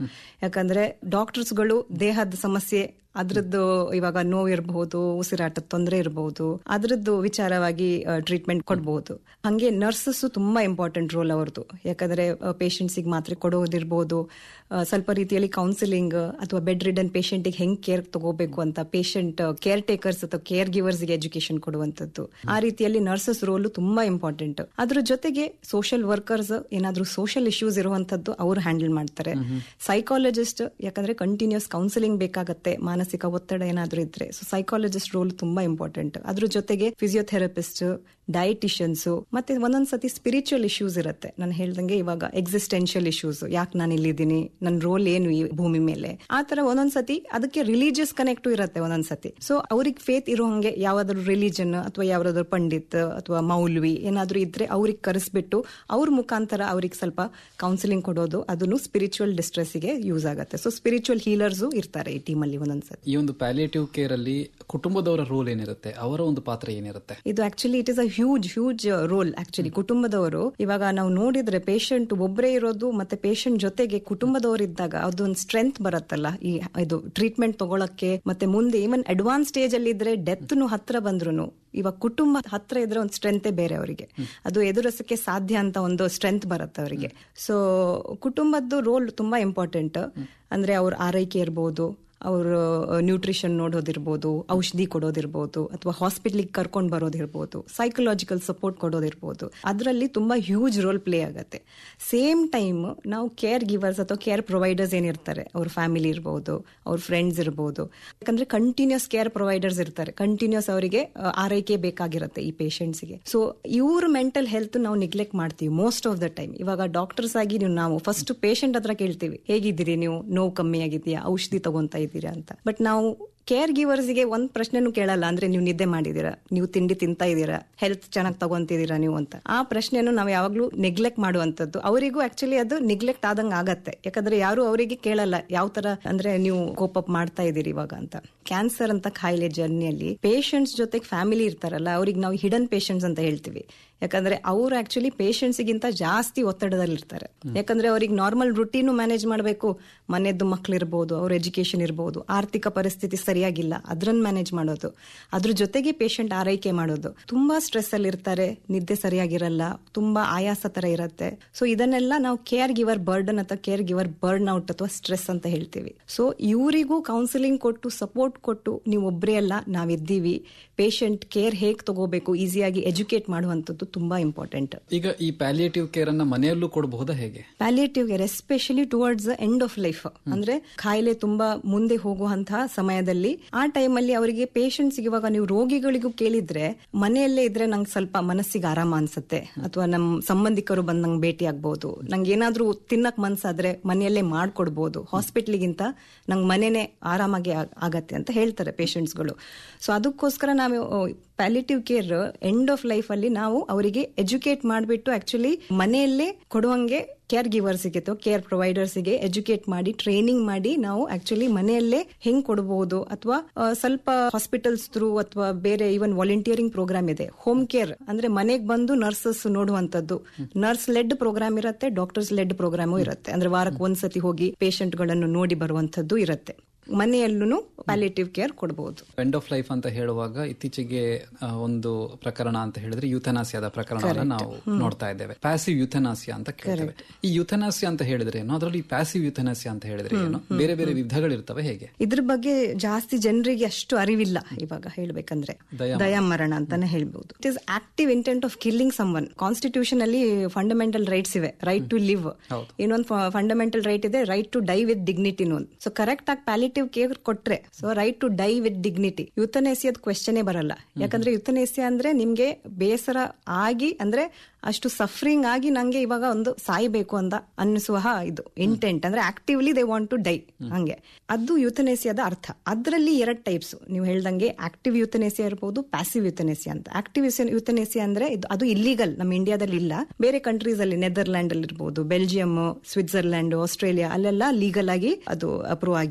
ಯಾಕಂದ್ರೆ ಡಾಕ್ಟರ್ಸ್ಗಳು ದೇಹದ ಸಮಸ್ಯೆ ಅದ್ರದ್ದು ಇವಾಗ ನೋವು ಇರಬಹುದು ಉಸಿರಾಟದ ತೊಂದರೆ ಇರಬಹುದು ಅದ್ರದ್ದು ವಿಚಾರವಾಗಿ ಟ್ರೀಟ್ಮೆಂಟ್ ಕೊಡಬಹುದು ಹಂಗೆ ನರ್ಸಸ್ ತುಂಬಾ ಇಂಪಾರ್ಟೆಂಟ್ ರೋಲ್ ಅವ್ರದ್ದು ಯಾಕಂದ್ರೆ ಪೇಷಂಟ್ಸಿಗೆ ಮಾತ್ರೆ ಕೊಡೋದಿರ್ಬೋದು ಆ, ಸ್ವಲ್ಪ ರೀತಿಯಲ್ಲಿ ಕೌನ್ಸಿಲಿಂಗ್ ಅಥವಾ ಬೆಡ್ ರಿಡನ್ ಪೇಷಂಟಿಗೆ ಹೆಂಗ್ ಕೇರ್ ತಗೋಬೇಕು ಅಂತ ಪೇಷಂಟ್ ಕೇರ್ ಟೇಕರ್ಸ್ ಅಥವಾ ಕೇರ್ ಗಿವರ್ಸ್ಗೆ ಎಜುಕೇಶನ್ ಕೊಡುವಂತದ್ದು ಆ ರೀತಿಯಲ್ಲಿ ನರ್ಸಸ್ ರೋಲ್ ತುಂಬಾ ಇಂಪಾರ್ಟೆಂಟ್ ಅದ್ರ ಜೊತೆಗೆ ಸೋಷಿಯಲ್ ವರ್ಕರ್ಸ್ ಏನಾದ್ರೂ ಸೋಷಿಯಲ್ ಇಶ್ಯೂಸ್ ಇರುವಂತದ್ದು ಅವ್ರು ಹ್ಯಾಂಡಲ್ ಮಾಡ್ತಾರೆ ಸೈಕಾಲಜಿಸ್ಟ್ ಯಾಕಂದ್ರೆ ಕಂಟಿನ್ಯೂಸ್ ಕೌನ್ಸಿಲಿಂಗ್ ಬೇಕಾಗತ್ತೆ ಮಾನಸಿಕ ಒತ್ತಡ ಏನಾದ್ರೂ ಇದ್ರೆ ಸೊ ಸೈಕಾಲಜಿಸ್ಟ್ ರೋಲ್ ತುಂಬಾ ಇಂಪಾರ್ಟೆಂಟ್ ಅದ್ರ ಜೊತೆಗೆ ಫಿಸಿಯೋಥೆರಪಿಸ್ಟ್ ಡಯಟಿಷಿಯನ್ಸ್ ಮತ್ತೆ ಒಂದೊಂದ್ಸತಿ ಸ್ಪಿರಿಚುವಲ್ ಇಶ್ಯೂಸ್ ಇರುತ್ತೆ ನಾನು ಹೇಳ್ದಂಗೆ ಇವಾಗ ಎಕ್ಸಿಸ್ಟೆನ್ಷಿಯಲ್ ಇಶ್ಯೂಸ್ ಯಾಕೆ ನಾನು ಇಲ್ಲಿದ್ದೀನಿ ನನ್ನ ರೋಲ್ ಏನು ಈ ಭೂಮಿ ಮೇಲೆ ಆ ತರ ಒಂದೊಂದ್ಸತಿ ಅದಕ್ಕೆ ರಿಲಿಜಿಯಸ್ ಕನೆಕ್ಟ್ ಇರುತ್ತೆ ಒಂದೊಂದ್ಸತಿ ಸೊ ಅವ್ರಿಗೆ ಫೇತ್ ಇರೋ ಹಂಗೆ ಯಾವ್ದಾದ್ರು ರಿಲಿಜನ್ ಅಥವಾ ಯಾವ್ದಾದ್ರು ಪಂಡಿತ್ ಅಥವಾ ಮೌಲ್ವಿ ಏನಾದ್ರೂ ಇದ್ರೆ ಅವ್ರಿಗೆ ಕರೆಸ್ಬಿಟ್ಟು ಅವ್ರ ಮುಖಾಂತರ ಅವ್ರಿಗೆ ಸ್ವಲ್ಪ ಕೌನ್ಸಿಲಿಂಗ್ ಕೊಡೋದು ಅದನ್ನು ಸ್ಪಿರಿಚುವಲ್ ಡಿಸ್ಟ್ರೆಸ್ ಗೆ ಯೂಸ್ ಆಗುತ್ತೆ ಸೊ ಸ್ಪಿರಿಚುವಲ್ ಹೀಲರ್ಸ್ ಇರ್ತಾರೆ ಈ ಟೀಮ್ ಅಲ್ಲಿ ಒಂದೊಂದ್ಸತಿ ಈ ಒಂದು ಪ್ಯಾಲಿಯೇಟಿವ್ ಕೇರ್ ಅಲ್ಲಿ ಕುಟುಂಬದವರ ರೋಲ್ ಏನಿರುತ್ತೆ ಅವರ ಒಂದು ಪಾತ್ರ ಏನಿರುತ್ತೆ ಇದು actually it is a huge huge role actually ಕುಟುಂಬದವರು ಇವಾಗ ನಾವು ನೋಡಿದ್ರೆ ಪೇಷಂಟ್ ಒಬ್ಬರೇ ಇರೋದು ಮತ್ತೆ ಪೇಷಂಟ್ ಜೊತೆಗೆ ಕುಟುಂಬದವರು ಇದ್ದಾಗ ಅದೊಂದು ಸ್ಟ್ರೆಂತ್ ಬರುತ್ತಲ್ಲ ಈ ಇದು ಟ್ರೀಟ್ಮೆಂಟ್ ತಗೊಳಕ್ಕೆ ಮತ್ತೆ ಮುಂದೆ ಈವನ್ ಅಡ್ವಾನ್ಸ್ ಸ್ಟೇಜ್ ಅಲ್ಲಿ ಇದ್ರೆ ಡೆತ್ ಹತ್ರ ಬಂದ್ರು ಇವಾಗ ಕುಟುಂಬ ಹತ್ರ ಇದ್ರೆ ಒಂದು ಸ್ಟ್ರೆಂತೆ ಬೇರೆ ಅವರಿಗೆ ಅದು ಎದುರಿಸಕ್ಕೆ ಸಾಧ್ಯ ಅಂತ ಒಂದು ಸ್ಟ್ರೆಂತ್ ಬರುತ್ತೆ ಅವರಿಗೆ ಸೊ ಕುಟುಂಬದ್ದು ರೋಲ್ ತುಂಬಾ ಇಂಪಾರ್ಟೆಂಟ್ ಅಂದ್ರೆ ಅವ್ರ ಆರೈಕೆ ಇರ್ಬೋದು ಅವರು ನ್ಯೂಟ್ರಿಷನ್ ನೋಡೋದಿರ್ಬೋದು ಔಷಧಿ ಕೊಡೋದಿರ್ಬೋದು ಅಥವಾ ಹಾಸ್ಪಿಟ್ಲಿಗೆ ಕರ್ಕೊಂಡು ಬರೋದಿರ್ಬೋದು ಸೈಕಲಾಜಿಕಲ್ ಸಪೋರ್ಟ್ ಕೊಡೋದಿರ್ಬೋದು ಅದರಲ್ಲಿ ತುಂಬಾ ಹ್ಯೂಜ್ ರೋಲ್ ಪ್ಲೇ ಆಗುತ್ತೆ ಸೇಮ್ ಟೈಮ್ ನಾವು ಕೇರ್ ಗಿವರ್ಸ್ ಅಥವಾ ಕೇರ್ ಪ್ರೊವೈಡರ್ಸ್ ಏನಿರ್ತಾರೆ ಅವ್ರ ಫ್ಯಾಮಿಲಿ ಇರ್ಬೋದು ಅವ್ರ ಫ್ರೆಂಡ್ಸ್ ಇರ್ಬೋದು ಯಾಕಂದ್ರೆ ಕಂಟಿನ್ಯೂಸ್ ಕೇರ್ ಪ್ರೊವೈಡರ್ಸ್ ಇರ್ತಾರೆ ಕಂಟಿನ್ಯೂಸ್ ಅವರಿಗೆ ಆರೈಕೆ ಬೇಕಾಗಿರುತ್ತೆ ಈ ಪೇಷಂಟ್ಸ್ಗೆ ಸೊ ಇವ್ರ ಮೆಂಟಲ್ ಹೆಲ್ತ್ ನಾವು ನಿಗ್ಲೆಕ್ಟ್ ಮಾಡ್ತೀವಿ ಮೋಸ್ಟ್ ಆಫ್ ದ ಟೈಮ್ ಇವಾಗ ಡಾಕ್ಟರ್ಸ್ ಆಗಿ ನೀವು ನಾವು ಫಸ್ಟ್ ಪೇಷಂಟ್ ಹತ್ರ ಕೇಳ್ತೀವಿ ಹೇಗಿದ್ದೀರಿ ನೀವು ನೋವು ಕಮ್ಮಿ ಆಗಿದೆಯಾ ಔಷಧಿ ತಗೊಂತಾ ಇದ್ದೀರಾ ಅಂತ ಬಟ್ ನಾವು ಕೇರ್ ಗಿವರ್ಸ್ಗೆ ಒಂದ್ ಪ್ರಶ್ನೆನೂ ಕೇಳಲ್ಲ ಅಂದ್ರೆ ನೀವು ನಿದ್ದೆ ಮಾಡಿದೀರಾ ನೀವು ತಿಂಡಿ ತಿಂತಾ ಇದ್ದೀರಾ ಹೆಲ್ತ್ ಚೆನ್ನಾಗಿ ತಗೊಂತಿದ್ದೀರಾ ನೀವು ಅಂತ ಆ ಪ್ರಶ್ನೆಯನ್ನು ನಾವು ಯಾವಾಗ್ಲೂ ನೆಗ್ಲೆಕ್ಟ್ ಮಾಡುವಂತದ್ದು ಅವರಿಗೂ ಆಕ್ಚುಲಿ ಅದು ನೆಗ್ಲೆಕ್ಟ್ ಆದಂಗ ಆಗತ್ತೆ ಯಾಕಂದ್ರೆ ಯಾರು ಅವರಿಗೆ ಕೇಳಲ್ಲ ಯಾವ ತರ ಅಂದ್ರೆ ನೀವು ಕೋಪ್ ಅಪ್ ಮಾಡ್ತಾ ಇದ್ದೀರಿ ಇವಾಗ ಅಂತ ಕ್ಯಾನ್ಸರ್ ಅಂತ ಕಾಯಿಲೆ ಜರ್ನಿಯಲ್ಲಿ ಪೇಷಂಟ್ಸ್ ಜೊತೆಗೆ ಫ್ಯಾಮಿಲಿ ಇರ್ತಾರಲ್ಲ ಅವ್ರಿಗೆ ನಾವು ಹಿಡನ್ ಪೇಷಂಟ್ಸ್ ಅಂತ ಹೇಳ್ತೀವಿ ಯಾಕಂದ್ರೆ ಅವ್ರು ಆಕ್ಚುಲಿ ಪೇಷಂಟ್ಸ್ಗಿಂತ ಜಾಸ್ತಿ ಒತ್ತಡದಲ್ಲಿ ಇರ್ತಾರೆ ಯಾಕಂದ್ರೆ ಅವ್ರಿಗೆ ನಾರ್ಮಲ್ ರುಟೀನು ಮ್ಯಾನೇಜ್ ಮಾಡಬೇಕು ಮನೆಯದ್ದು ಮಕ್ಳು ಇರ್ಬೋದು ಅವ್ರ ಎಜುಕೇಶನ್ ಇರ್ಬೋದು ಆರ್ಥಿಕ ಪರಿಸ್ಥಿತಿ ಸರಿಯಾಗಿಲ್ಲ ಅದ್ರನ್ನ ಮ್ಯಾನೇಜ್ ಮಾಡೋದು ಅದ್ರ ಜೊತೆಗೆ ಪೇಷಂಟ್ ಆರೈಕೆ ಮಾಡೋದು ತುಂಬಾ ಸ್ಟ್ರೆಸ್ ಅಲ್ಲಿ ಇರ್ತಾರೆ ನಿದ್ದೆ ಸರಿಯಾಗಿರಲ್ಲ ತುಂಬಾ ಆಯಾಸ ತರ ಇರುತ್ತೆ ಸೊ ಇದನ್ನೆಲ್ಲ ನಾವು ಕೇರ್ ಗಿವರ್ ಬರ್ಡನ್ ಅಥವಾ ಕೇರ್ ಗಿವರ್ ಬರ್ನ್ ಔಟ್ ಅಥವಾ ಸ್ಟ್ರೆಸ್ ಅಂತ ಹೇಳ್ತೀವಿ ಸೊ ಇವರಿಗೂ ಕೌನ್ಸಿಲಿಂಗ್ ಕೊಟ್ಟು ಸಪೋರ್ಟ್ ಕೊಟ್ಟು ನೀವು ಒಬ್ಬರೇ ಅಲ್ಲ ನಾವಿದ್ದೀವಿ ಪೇಷಂಟ್ ಕೇರ್ ಹೇಗ್ ತಗೋಬೇಕು ಈಸಿಯಾಗಿ ಎಜುಕೇಟ್ ಮಾಡುವಂತದ್ದು ತುಂಬಾ ಇಂಪಾರ್ಟೆಂಟ್ ಈಗ ಈ ಪ್ಯಾಲಿಯೇಟಿವ್ ಕೇರ್ ಅನ್ನ ಮನೆಯಲ್ಲೂ ಕೊಡಬಹುದಾ ಹೇಗೆ palliative care especially towards end of life ಅಂದ್ರೆ ಕಾಯಿಲೆ ತುಂಬಾ ಮುಂದೆ ಹೋಗುವಂತಹ ಸಮಯದಲ್ಲಿ ಆ ಟೈಮಲ್ಲಿ ಅವರಿಗೆ ಪೇಷಂಟ್ಸ್ ಇವಾಗ ನೀವು ರೋಗಿಗಳಿಗೂ ಕೇಳಿದ್ರೆ ಮನೆಯಲ್ಲೇ ಇದ್ರೆ ನಂಗೆ ಸ್ವಲ್ಪ ಮನಸ್ಸಿಗೆ ಆರಾಮ ಅನ್ಸುತ್ತೆ ಅಥವಾ ನಮ್ಮ ಸಂಬಂಧಿಕರು ಬಂದ್ ನಂಗೆ ಭೇಟಿ ಆಗ್ಬಹುದು ನಂಗೆ ಏನಾದ್ರೂ ತಿನ್ನಕ್ ಮನ್ಸಾದ್ರೆ ಮನೆಯಲ್ಲೇ ಮಾಡ್ಕೊಡ್ಬೋದು ಹಾಸ್ಪಿಟ್ಲಿಗಿಂತ ನಂಗೆ ಮನೆನೇ ಆರಾಮಾಗಿ ಆಗ್- ಆಗತ್ತೆ ಅಂತ ಹೇಳ್ತಾರೆ ಪೇಷಂಟ್ಸ್ಗಳು ಸೊ ಅದಕ್ಕೋಸ್ಕರ ನಾವು palliative care end of life ಅಲ್ಲಿ ನಾವು ಅವರಿಗೆ ಎಜುಕೇಟ್ ಮಾಡಿಬಿಟ್ಟು ಆಕ್ಚುಲಿ ಮನೆಯಲ್ಲೇ ಕೊಡುವಂಗೆ ಕೇರ್ ಗಿವರ್ಸ್ಗೆ ಅಥವಾ ಕೇರ್ ಪ್ರೊವೈಡರ್ಸ್ಗೆ ಎಜುಕೇಟ್ ಮಾಡಿ ಟ್ರೈನಿಂಗ್ ಮಾಡಿ ನಾವು ಆಕ್ಚುಲಿ ಮನೆಯಲ್ಲೇ ಹೆಂಗ್ ಕೊಡಬಹುದು ಅಥವಾ ಸ್ವಲ್ಪ ಹಾಸ್ಪಿಟಲ್ಸ್ ಥ್ರೂ ಅಥವಾ ಬೇರೆ ಈವನ್ ವಾಲಂಟಿಯರಿಂಗ್ ಪ್ರೋಗ್ರಾಮ್ ಇದೆ ಹೋಮ್ ಕೇರ್ ಅಂದ್ರೆ ಮನೆಗೆ ಬಂದು ನರ್ಸಸ್ ನೋಡುವಂತದ್ದು ನರ್ಸ್ ಲೆಡ್ ಪ್ರೋಗ್ರಾಮ್ ಇರುತ್ತೆ ಡಾಕ್ಟರ್ಸ್ ಲೆಡ್ ಪ್ರೋಗ್ರಾಮು ಇರುತ್ತೆ ಅಂದ್ರೆ ವಾರಕ್ಕೆ ಒಂದ್ಸತಿ ಹೋಗಿ ಪೇಷಂಟ್ ಗಳನ್ನು ನೋಡಿ ಬರುವಂತದ್ದು ಇರುತ್ತೆ ಮನೆಯಲ್ಲೂ ಪ್ಯಾಲಿಟಿವ್ ಕೇರ್ ಕೊಡಬಹುದು ಎಂಡ್ ಆಫ್ ಲೈಫ್ ಅಂತ ಹೇಳುವಾಗ ಇತ್ತೀಚೆಗೆ ಆ, ಒಂದು ಪ್ರಕರಣ ಅಂತ ಹೇಳಿದ್ರೆ ಯುಥನಾಸಿಯಾದ ಪ್ರಕರಣವನ್ನ ನಾವು ನೋಡ್ತಾ ಇದ್ದೇವೆ ಪ್ಯಾಸಿವ್ ಯುಥನಾಸಿಯಾ ಅಂತ ಕೇಳ್ತೇವೆ ಈ ಯುಥನಾಸಿಯಾ ಅಂತ ಹೇಳಿದ್ರೆ ಏನು ಅದರಲ್ಲಿ ಪ್ಯಾಸಿವ್ ಯುಥನಾಸಿಯಾ ಅಂತ ಹೇಳಿದ್ರೆ ಏನು ಬೇರೆ ಬೇರೆ ವಿಧಗಳಿರ್ತವೆ ಹೇಗೆ ಇದ್ರ ಬಗ್ಗೆ ಜಾಸ್ತಿ ಜನರಿಗೆ ಅಷ್ಟು ಅರಿವಿಲ್ಲ ಇವಾಗ ಹೇಳ್ಬೇಕಂದ್ರೆ ದಯಾಮರಣ. ದಯಾಮರಣ ಅಂತಾನೆ ಹೇಳ್ಬಹುದು it is active intent of killing someone constitution ಅಲ್ಲಿ ಫಂಡಮೆಂಟಲ್ ರೈಟ್ಸ್ ಇವೆ ರೈಟ್ ಟು ಲಿವ್ ಹೌದು. ಇನ್ನೊಂದು ಫಂಡಮೆಂಟಲ್ ರೈಟ್ ಇದೆ right to die with dignity ಒಂದು ಸೊ ಕರೆಕ್ಟ್ ಆಗಿ ಪ್ಯಾಲಿಟಿವ್ ಕೇರ್ ಕೊಟ್ರೆ so right to die with dignity ಯುತನೇಸಿಯದ ಕ್ವೆಶನೇ ಬರಲ್ಲ ಯಾಕಂದ್ರೆ ಯುತನೇಸಿಯಾ ಅಂದ್ರೆ ನಿಮ್ಗೆ ಬೇಸರ ಆಗಿ ಅಂದ್ರೆ ಅಷ್ಟು ಸಫರಿಂಗ್ ಆಗಿ ನಂಗೆ ಇವಾಗ ಒಂದು ಸಾಯ್ಬೇಕು ಅಂತ ಅನ್ನಿಸುವ ಇದು ಇಂಟೆಂಟ್ ಅಂದ್ರೆ actively they want to die ಹಂಗೆ ಅದು ಯುತನೇಸಿಯಾದ ಅರ್ಥ ಅದರಲ್ಲಿ ಎರಡ್ ಟೈಪ್ಸ್ ನೀವು ಹೇಳ್ದಂಗೆ ಆಕ್ಟಿವ್ ಯುತನೇಸಿಯಾ ಇರಬಹುದು ಪ್ಯಾಸಿವ್ ಯುತನೇಸಿಯಾ ಅಂತ ಆಕ್ಟಿವ್ ಯುತನೇಸಿಯಾ ಅಂದ್ರೆ ಇದು ಅದು ಇಲ್ಲಿಗಲ್ ನಮ್ಮ ಇಂಡಿಯಾದಲ್ಲಿ ಇಲ್ಲ ಬೇರೆ ಕಂಟ್ರೀಸ್ ಅಲ್ಲಿ ನೆದರ್ಲ್ಯಾಂಡ್ ಅಲ್ಲಿ ಇರಬಹುದು ಬೆಲ್ಜಿಯಂ ಸ್ವಿಟ್ಜರ್ಲ್ಯಾಂಡ್ ಆಸ್ಟ್ರೇಲಿಯಾ ಅಲ್ಲೆಲ್ಲ ಲೀಗಲ್ ಆಗಿ ಅದು ಅಪ್ರೂವ್ ಆಗಿದೆ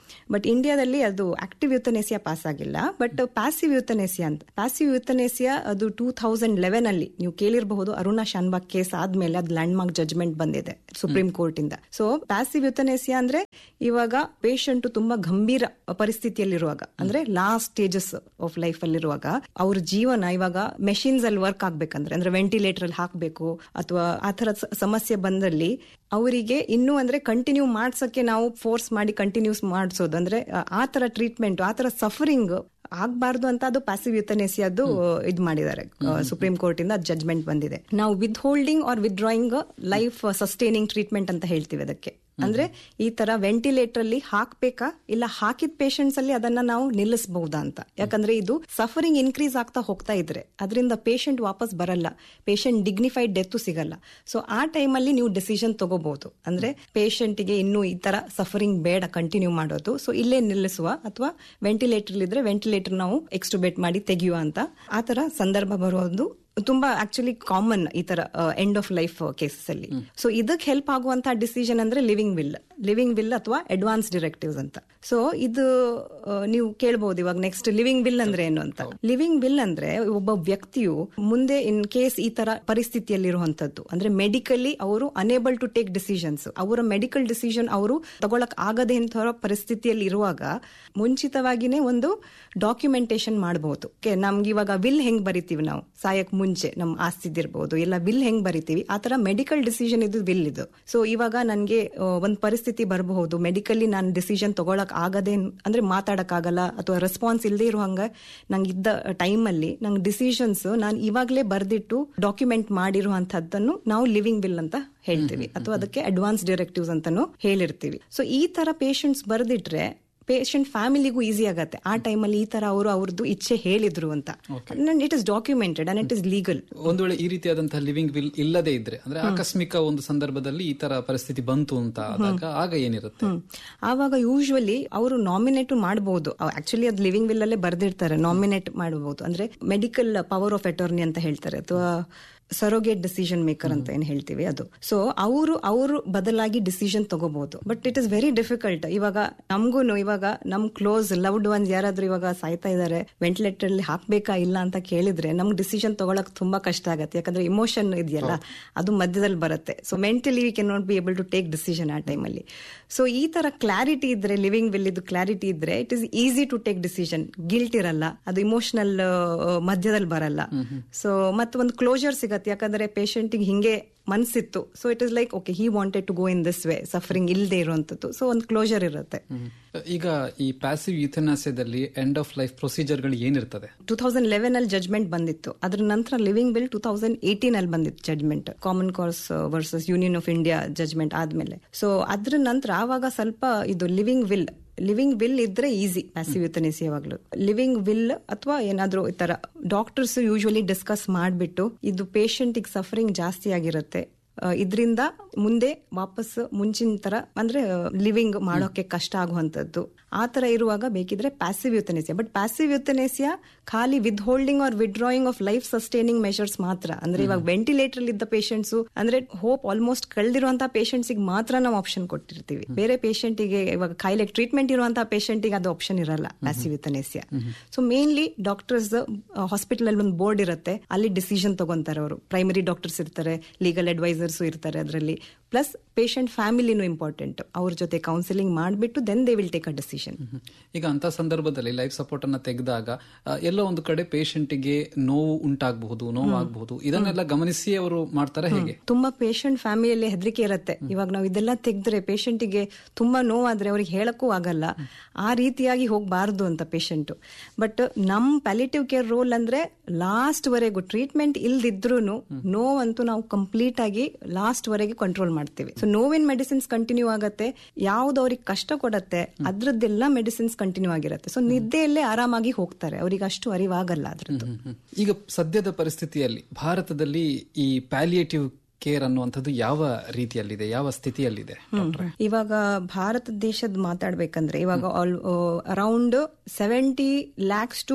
ಬಟ್ ಇಂಡಿಯಾದಲ್ಲಿ ಅದು ಆಕ್ಟಿವ್ ಯುತನೇಸಿಯಾ ಪಾಸ್ ಆಗಿಲ್ಲ ಬಟ್ ಪ್ಯಾಸಿವ್ ಯುತನೇಸಿಯಾ ಅಂತ ಪ್ಯಾಸಿವ್ ಯುತನೇಸಿಯಾ ಅದು ಟೂ ಥೌಸಂಡ್ ಲೆವೆನ್ ಅಲ್ಲಿ ನೀವು ಕೇಳಿರಬಹುದು ಅರುಣಾ ಶಾನ್ಬಾಗ್ ಕೇಸ್ ಆದ್ಮೇಲೆ ಅದು ಲ್ಯಾಂಡ್ ಮಾರ್ಕ್ ಜಜ್ಮೆಂಟ್ ಬಂದಿದೆ ಸುಪ್ರೀಂ ಕೋರ್ಟ್ ಇಂದ ಸೊ ಪ್ಯಾಸಿವ್ ಯುತನೇಸಿಯಾ ಅಂದ್ರೆ ಇವಾಗ ಪೇಷಂಟ್ ತುಂಬಾ ಗಂಭೀರ ಪರಿಸ್ಥಿತಿಯಲ್ಲಿರುವಾಗ ಅಂದ್ರೆ ಲಾಸ್ಟ್ ಸ್ಟೇಜಸ್ ಆಫ್ ಲೈಫ್ ಅಲ್ಲಿರುವಾಗ ಅವ್ರ ಜೀವನ ಇವಾಗ ಮೆಷಿನ್ಸ್ ಅಲ್ಲಿ ವರ್ಕ್ ಆಗ್ಬೇಕಂದ್ರೆ ಅಂದ್ರೆ ವೆಂಟಿಲೇಟರ್ ಅಲ್ಲಿ ಹಾಕ್ಬೇಕು ಅಥವಾ ಆ ತರ ಸಮಸ್ಯೆ ಬಂದಲ್ಲಿ ಅವರಿಗೆ ಇನ್ನೂ ಅಂದ್ರೆ ಕಂಟಿನ್ಯೂ ಮಾಡ್ಸಕ್ಕೆ ನಾವು ಫೋರ್ಸ್ ಮಾಡಿ ಕಂಟಿನ್ಯೂಸ್ ಮಾಡಿಸೋದು ಅಂದ್ರೆ ಆ ತರ ಟ್ರೀಟ್ಮೆಂಟ್ ಆ ತರ ಸಫರಿಂಗ್ ಆಗ್ಬಾರ್ದು ಅಂತ ಅದು ಪ್ಯಾಸಿವ್ ಯುತನೆಸಿಯದ್ದು ಇದ್ ಮಾಡಿದ್ದಾರೆ ಸುಪ್ರೀಂ ಕೋರ್ಟ್ ಇಂದ ಜಜ್ಮೆಂಟ್ ಬಂದಿದೆ ನಾವು withholding or withdrawing life sustaining treatment ಅಂತ ಹೇಳ್ತೀವಿ ಅದಕ್ಕೆ ಅಂದ್ರೆ ಈ ತರ ವೆಂಟಿಲೇಟರ್ ಅಲ್ಲಿ ಹಾಕ್ಬೇಕಾ ಇಲ್ಲ ಹಾಕಿದ ಪೇಷಂಟ್ಸ್ ಅಲ್ಲಿ ಅದನ್ನ ನಾವು ನಿಲ್ಲಿಸಬಹುದಾ ಅಂತ ಯಾಕಂದ್ರೆ ಇದು ಸಫರಿಂಗ್ ಇನ್ಕ್ರೀಸ್ ಆಗ್ತಾ ಹೋಗ್ತಾ ಇದ್ರೆ ಅದರಿಂದ ಪೇಷಂಟ್ ವಾಪಸ್ ಬರಲ್ಲ ಪೇಷಂಟ್ ಡಿಗ್ನಿಫೈಡ್ ಡೆತ್ ಸಿಗಲ್ಲ ಸೊ ಆ ಟೈಮಲ್ಲಿ ನೀವು ಡಿಸಿಷನ್ ತಗೋಬಹುದು ಅಂದ್ರೆ ಪೇಷಂಟ್ಗೆ ಇನ್ನೂ ಈ ತರ ಸಫರಿಂಗ್ ಬೇಡ ಕಂಟಿನ್ಯೂ ಮಾಡೋದು ಸೊ ಇಲ್ಲೇ ನಿಲ್ಲಿಸುವ ಅಥವಾ ವೆಂಟಿಲೇಟರ್ ಇದ್ರೆ ವೆಂಟಿಲೇಟರ್ ನಾವು ಎಕ್ಸ್ಟುಬೇಟ್ ಮಾಡಿ ತೆಗೆಯುವ ಅಂತ ಆ ತರ ಸಂದರ್ಭ ಬರೋದು ತುಂಬಾ ಆಕ್ಚುಲಿ ಕಾಮನ್ ಈ ತರ ಎಂಡ್ ಆಫ್ ಲೈಫ್ ಕೇಸಸ್ ಅಲ್ಲಿ ಸೊ ಇದಕ್ಕೆ ಹೆಲ್ಪ್ ಆಗುವಂತಹ ಡಿಸಿಷನ್ ಅಂದ್ರೆ ಲಿವಿಂಗ್ ವಿಲ್ ಲಿವಿಂಗ್ ವಿಲ್ ಅಥವಾ ಅಡ್ವಾನ್ಸ್ ಡಿರೆಕ್ಟಿವ್ಸ್ ಅಂತ ಸೊ ಇದು ನೀವು ಕೇಳಬಹುದು ಇವಾಗ ನೆಕ್ಸ್ಟ್ ಲಿವಿಂಗ್ ವಿಲ್ ಅಂದ್ರೆ ಏನು ಅಂತ ಲಿವಿಂಗ್ ವಿಲ್ ಅಂದ್ರೆ ಒಬ್ಬ ವ್ಯಕ್ತಿಯು ಮುಂದೆ ಇನ್ ಕೇಸ್ ಈ ತರ ಪರಿಸ್ಥಿತಿಯಲ್ಲಿರುವಂತದ್ದು ಅಂದ್ರೆ ಮೆಡಿಕಲಿ ಅವರು ಅನೇಬಲ್ ಟು ಟೇಕ್ ಡಿಸಿಷನ್ಸ್ ಅವರ ಮೆಡಿಕಲ್ ಡಿಸಿಷನ್ ಅವರು ತಗೊಳಕ್ ಆಗದೆ ಅಂತ ಪರಿಸ್ಥಿತಿಯಲ್ಲಿ ಇರುವಾಗ ಮುಂಚಿತವಾಗಿನೇ ಒಂದು ಡಾಕ್ಯುಮೆಂಟೇಶನ್ ಮಾಡಬಹುದು ನಮ್ಗೆ ಇವಾಗ ವಿಲ್ ಹೆಂಗ್ ಬರಿತೀವಿ ನಾವು ಸಾಯಕ್ ಮುಂಚೆ ನಮ್ಮ ಆಸ್ತಿದಿರ್ಬೋದು ಎಲ್ಲ ವಿಲ್ ಹೆಂಗ್ ಬರಿತೀವಿ ಆ ತರ ಮೆಡಿಕಲ್ ಡಿಸಿಷನ್ ಇದು ವಿಲ್ ಇದು ಸೊ ಇವಾಗ ನನ್ಗೆ ಒಂದು ಪರಿಸ್ಥಿತಿ ಬರಬಹುದು ಮೆಡಿಕಲಿ ನಾನು ಡಿಸಿಷನ್ ತಗೊಳಕ್ ಆಗದೆ ಅಂದ್ರೆ ಮಾತಾಡಕ್ ಆಗಲ್ಲ ಅಥವಾ ರೆಸ್ಪಾನ್ಸ್ ಇಲ್ಲದೆ ಇರೋ ಹಂಗ ನಂಗೆ ಇದ್ದ ಟೈಮ್ ಅಲ್ಲಿ ನಂಗೆ ಡಿಸಿಷನ್ಸ್ ನಾನು ಇವಾಗಲೇ ಬರ್ದಿಟ್ಟು ಡಾಕ್ಯುಮೆಂಟ್ ಮಾಡಿರುವಂತಹದ್ದನ್ನು ನಾವು ಲಿವಿಂಗ್ ವಿಲ್ ಅಂತ ಹೇಳ್ತೀವಿ ಅಥವಾ ಅದಕ್ಕೆ ಅಡ್ವಾನ್ಸ್ ಡೈರೆಕ್ಟಿವ್ಸ್ ಅಂತಾನು ಹೇಳಿರ್ತೀವಿ ಸೊ ಈ ತರ ಪೇಷಂಟ್ಸ್ ಬರ್ದಿಟ್ರೆ ಪೇಷಂಟ್ ಫ್ಯಾಮಿಲಿಗೂ ಈಸಿ ಆಗತ್ತೆ ಆ ಟೈಮಲ್ಲಿ ಈ ತರ ಅವರು ಅವ್ರದ್ದು ಇಚ್ಛೆ ಹೇಳಿದ್ರು ಅಂತ it is documented and it is legal ಒಂದು ವೇಳೆ ಈ ರೀತಿಯಾದಂತಹ ಲಿವಿಂಗ್ ವಿಲ್ ಇಲ್ಲದೆ ಇದ್ರೆ ಅಂದ್ರೆ ಆಕಸ್ಮಿಕ ಒಂದು ಸಂದರ್ಭದಲ್ಲಿ ಈ ತರ ಪರಿಸ್ಥಿತಿ ಬಂತು ಅಂತ ಆದಾಗ ಆಗ ಏನಿರುತ್ತೆ ಆವಾಗ ಯೂಶುವಲಿ ಅವರು ನಾಮಿನೇಟ್ ಮಾಡಬಹುದು ಆಕ್ಚುಲಿ ಅದು ಲಿವಿಂಗ್ ವಿಲ್ ಅಲ್ಲೇ ಬರ್ದಿರ್ತಾರೆ ನಾಮಿನೇಟ್ ಮಾಡಬಹುದು ಅಂದ್ರೆ ಮೆಡಿಕಲ್ ಪವರ್ ಆಫ್ ಅಟಾರ್ನಿ ಅಂತ ಹೇಳ್ತಾರೆ ಅಥವಾ ಸರೋಗೇಟ್ ಡಿಸಿಷನ್ ಮೇಕರ್ ಅಂತ ಏನ್ ಹೇಳ್ತೀವಿ ಅದು ಸೊ ಅವರು ಅವರು ಬದಲಾಗಿ ಡಿಸಿಷನ್ ತಗೋಬಹುದು but it is very difficult ಇವಾಗ ನಮ್ಗೂ ಇವಾಗ ನಮ್ ಕ್ಲೋಸ್ ಲವ್ಡ್ ಒನ್ಸ್ ಯಾರಾದ್ರೂ ಇವಾಗ ಸಾಯ್ತಾ ಇದಾರೆ ವೆಂಟಿಲೇಟರ್ ಅಲ್ಲಿ ಹಾಕ್ಬೇಕಾ ಇಲ್ಲ ಅಂತ ಕೇಳಿದ್ರೆ ನಮ್ಗೆ ಡಿಸಿಷನ್ ತಗೊಳಕ್ ತುಂಬಾ ಕಷ್ಟ ಆಗತ್ತೆ ಯಾಕಂದ್ರೆ ಇಮೋಷನ್ ಇದೆಯಲ್ಲ ಅದು ಮಧ್ಯದಲ್ಲಿ ಬರುತ್ತೆ so mentally we can not be able to take decision ಆ ಟೈಮಲ್ಲಿ ಸೊ ಈ ತರ ಕ್ಲಾರಿಟಿ ಇದ್ರೆ ಲಿವಿಂಗ್ ವಿಲ್ ಇದು ಕ್ಲಾರಿಟಿ ಇದ್ರೆ it is easy to take decision guilt ಇರಲ್ಲ ಅದು ಇಮೋಷನಲ್ ಮಧ್ಯದಲ್ಲಿ ಬರಲ್ಲ ಸೊ ಮತ್ತೆ ಒಂದು ಕ್ಲೋಜರ್ ಸಿಗತ್ತೆ ಯಾಕಂದ್ರೆ ಪೇಷಂಟಿಗೆ ಹಿಂಗೆ ಮನ್ಸಿತ್ತು so it is like okay he wanted to go in this way suffering ಇಲ್ಲದೆ ಇರುವಂತದ್ದು ಸೊ ಒಂದು ಕ್ಲೋಜರ್ ಇರುತ್ತೆ ಈಗ ಈ ಪ್ಯಾಸಿವ್ ಯುಥನಾಸ್ಯದಲ್ಲಿ ಎಂಡ್ ಆಫ್ ಲೈಫ್ ಪ್ರೊಸೀಜರ್ಗಳು ಏನಿರ್ತದೆ ಟೂ ತೌಸಂಡ್ ಲೆವೆನ್ ಅಲ್ಲಿ ಜಜ್ಮೆಂಟ್ ಬಂದಿತ್ತು ಅದ್ರ ನಂತರ living will two thousand eighteen ಅಲ್ಲಿ ಬಂದಿತ್ತು judgement common cause versus Union of India judgement ಆದ್ಮೇಲೆ ಸೊ ಅದ್ರ ನಂತರ ಆವಾಗ ಸ್ವಲ್ಪ ಇದು ಲಿವಿಂಗ್ ವಿಲ್ ಲಿವಿಂಗ್ ವಿಲ್ ಇದ್ರೆ ಈಸಿ ಪ್ಯಾಸಿವ್ ಯುತನಿಸಿ ಯಾವಾಗ್ಲೂ ಲಿವಿಂಗ್ ವಿಲ್ ಅಥವಾ ಏನಾದ್ರೂ ಈ ತರ ಡಾಕ್ಟರ್ಸ್ ಯೂಶುವಲಿ ಡಿಸ್ಕಸ್ ಮಾಡ್ಬಿಟ್ಟು ಇದು ಪೇಷಂಟ್ ಸಫರಿಂಗ್ ಜಾಸ್ತಿ ಆಗಿರುತ್ತೆ ಇದರಿಂದ ಮುಂದೆ ವಾಪಸ್ ಮುಂಚಿನ ತರ ಅಂದ್ರೆ ಲಿವಿಂಗ್ ಮಾಡೋಕೆ ಕಷ್ಟ ಆಗುವಂತದ್ದು ಆ ತರ ಇರುವಾಗ ಬೇಕಿದ್ರೆ passive euthanasia but passive euthanasia ಖಾಲಿ withholding or withdrawing of life sustaining measures ಮಾತ್ರ ಅಂದ್ರೆ ಇವಾಗ ವೆಂಟಿಲೇಟರ್ ಇದ್ದ ಪೇಷಂಟ್ಸ್ ಅಂದ್ರೆ ಹೋಪ್ ಆಲ್ಮೋಸ್ಟ್ ಕಳೆದಿರುವಂತಹ ಪೇಷಂಟ್ಸ್ ಮಾತ್ರ ನಾವು ಆಪ್ಷನ್ ಕೊಟ್ಟಿರ್ತೀವಿ ಬೇರೆ ಪೇಷಂಟಿಗೆ ಇವಾಗ ಕಾಯಿಲೆ ಟ್ರೀಟ್ಮೆಂಟ್ ಇರುವಂತಹ ಪೇಷಂಟಿಗೆ ಅದು ಆಪ್ಷನ್ ಇರಲ್ಲ passive euthanasia so mainly doctors hospital ಅಲ್ಲಿ ಒಂದು ಬೋರ್ಡ್ ಇರುತ್ತೆ ಅಲ್ಲಿ ಡಿಸಿಷನ್ ತಗೊಂತಾರೆ ಅವರು ಪ್ರೈಮರಿ ಡಾಕ್ಟರ್ಸ್ ಇರ್ತಾರೆ ಲೀಗಲ್ ಅಡ್ವೈಸರ್ಸ್ ಇರ್ತಾರೆ ಅದರಲ್ಲಿ ಪ್ಲಸ್ ಪೇಷಂಟ್ ಫ್ಯಾಮಿಲಿನೂ ಇಂಪಾರ್ಟೆಂಟ್ ಅವ್ರ ಜೊತೆ ಕೌನ್ಸಿಲಿಂಗ್ ಮಾಡಿಬಿಟ್ಟು then they will take a decision ಈಗ ಅಂತ ಸಂದರ್ಭದಲ್ಲಿ ಲೈಫ್ ಸಪೋರ್ಟ್ ಅನ್ನ ತೆಗೆದಾಗ ಎಲ್ಲೋ ಒಂದು ಕಡೆ ಪೇಷಂಟ್ಗೆ ನೋವು ಉಂಟಾಗಬಹುದು ನೋವಾಗಬಹುದು ಇದನ್ನೆಲ್ಲ ಗಮನಿಸಿ ಅವರು ಮಾಡ್ತಾರೆ ಹೇಗೆ ತುಂಬಾ ಪೇಷಂಟ್ ಫ್ಯಾಮಿಲಿಯಲ್ಲಿ ಹೆದರಿಕೆ ಇರುತ್ತೆ ಇವಾಗ ನಾವು ಇದೆಲ್ಲ ತೆಗೆದ್ರೆ ಪೇಷಂಟಿಗೆ ತುಂಬಾ ನೋವಾದ್ರೆ ಅವ್ರಿಗೆ ಹೇಳಕ್ಕೂ ಆಗಲ್ಲ ಆ ರೀತಿಯಾಗಿ ಹೋಗಬಾರ್ದು ಅಂತ ಪೇಷಂಟ್ ಬಟ್ ನಮ್ ಪ್ಯಾಲಿಟಿವ್ ಕೇರ್ ರೋಲ್ ಅಂದ್ರೆ ಲಾಸ್ಟ್ ವರೆಗೂ ಟ್ರೀಟ್ಮೆಂಟ್ ಇಲ್ದಿದ್ರು ನೋವಂತೂ ನಾವು ಕಂಪ್ಲೀಟ್ ಆಗಿ ಲಾಸ್ಟ್ ವರೆಗೆ ಕಂಟ್ರೋಲ್ ಮಾಡ್ತೀವಿ ಸೊ ನೋವಿನ ಮೆಡಿಸಿನ್ಸ್ ಕಂಟಿನ್ಯೂ ಆಗತ್ತೆ ಯಾವ್ದು ಅವ್ರಿಗೆ ಕಷ್ಟ ಕೊಡತ್ತೆ ಅದ್ರದ್ದೆಲ್ಲ ಮೆಡಿಸಿನ್ಸ್ ಕಂಟಿನ್ಯೂ ಆಗಿರುತ್ತೆ ಸೊ ನಿದ್ದೆಯಲ್ಲೇ ಆರಾಮಾಗಿ ಹೋಗ್ತಾರೆ ಅವ್ರಿಗೆ ಅಷ್ಟು ಅರಿವಾಗಲ್ಲ ಅದ್ರದ್ದು ಈಗ ಸದ್ಯದ ಪರಿಸ್ಥಿತಿಯಲ್ಲಿ ಭಾರತದಲ್ಲಿ ಈ ಪ್ಯಾಲಿಯೇಟಿವ್ ಕೇರ್ ಅನ್ನುವಂಥದ್ದು ಯಾವ ರೀತಿಯಲ್ಲಿದೆ ಯಾವ ಸ್ಥಿತಿಯಲ್ಲಿದೆ ಇವಾಗ ಭಾರತ ದೇಶದ ಮಾತಾಡ್ಬೇಕಂದ್ರೆ ಇವಾಗ around seventy lakhs to